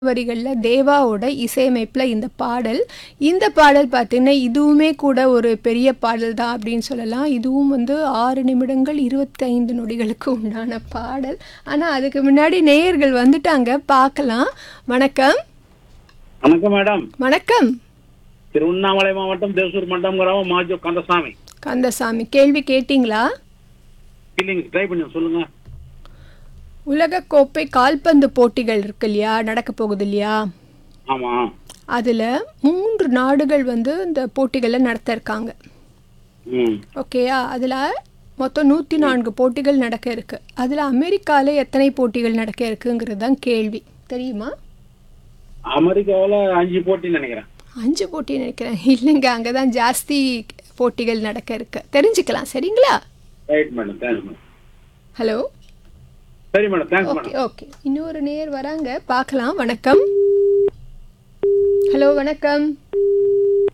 வரிகளில் தேவாவோட இசையமைப்பில் இந்த பாடல் இந்த பாடல் பார்த்தீங்கன்னா இதுவுமே கூட ஒரு பெரிய பாடல் தான் அப்படின்னு சொல்லலாம் இதுவும் வந்து ஆறு நிமிடங்கள் இருபத்தைந்து நொடிகளுக்கு உண்டான பாடல் ஆனால் அதுக்கு முன்னாடி நேயர்கள் வந்துட்டாங்க பார்க்கலாம் வணக்கம் வணக்கம் மேடம் வணக்கம் திருவண்ணாமலை மாவட்டம் தேசூர் மண்டம் கிராமம் மாஜோ கந்தசாமி கந்தசாமி கேள்வி கேட்டிங்களா இல்லைங்க ட்ரை பண்ணி சொல்லுங்க உலகக்கோப்பை கால்பந்து போட்டிகள் இருக்கு இல்லையா நடக்க போகுது இல்லையா ஆமா அதில் மூன்று நாடுகள் வந்து இந்த போட்டிகளை நடத்த இருக்காங்க ம் ஓகேயா அதில் மொத்தம் நூற்றி நான்கு போட்டிகள் நடக்க இருக்கு அதில் அமெரிக்காவில் எத்தனை போட்டிகள் நடக்க இருக்குங்கிறது தான் கேள்வி தெரியுமா அமெரிக்காவில் அஞ்சு போட்டி நினைக்கிறேன் அஞ்சு போட்டி நினைக்கிறேன் இல்லைங்க அங்கே தான் ஜாஸ்தி போட்டிகள் நடக்க இருக்கு தெரிஞ்சுக்கலாம் சரிங்களா right madam thanks madam hello சரி madam thanks okay madam okay இன்னொரு நேர் வராங்க பார்க்கலாம் வணக்கம் ஹலோ வணக்கம்